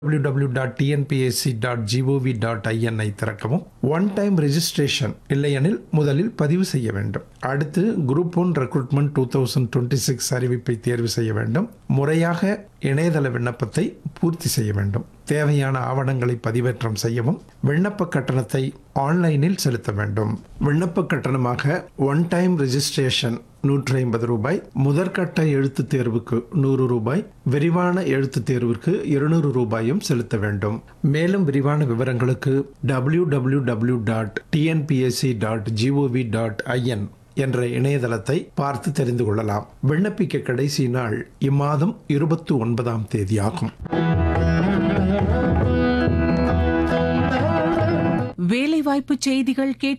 www.tnpsc.gov.in ஐ திறக்கவும் one time registration இல்லையெனில் முதலில் பதிவு செய்ய வேண்டும் அடுத்து group one recruitment two thousand twenty six அறிவிப்பை தேர்வு செய்ய வேண்டும் முறையாக இணையதள விண்ணப்பத்தை பூர்த்தி செய்ய வேண்டும் தேவையான ஆவணங்களை பதிவேற்றம் செய்யவும் விண்ணப்ப கட்டணத்தை ஆன்லைனில் செலுத்த வேண்டும் விண்ணப்ப கட்டணமாக ஒன் டைம் ரெஜிஸ்ட்ரேஷன் நூற்றி ஐம்பது ரூபாய் முதற்கட்ட எழுத்துத் தேர்வுக்கு நூறு ரூபாய் விரிவான எழுத்துத் தேர்விற்கு இருநூறு ரூபாயும் செலுத்த வேண்டும் மேலும் விரிவான விவரங்களுக்கு W W W dot TNPSC dot GOV dot IN என்ற இணையதளத்தை பார்த்து தெரிந்து கொள்ளலாம் விண்ணப்பிக்க கடைசி நாள் இம்மாதம் இருபத்தி ஒன்பதாம் தேதி ஆகும் வேலைவாய்ப்பு செய்திகள் கேட்டு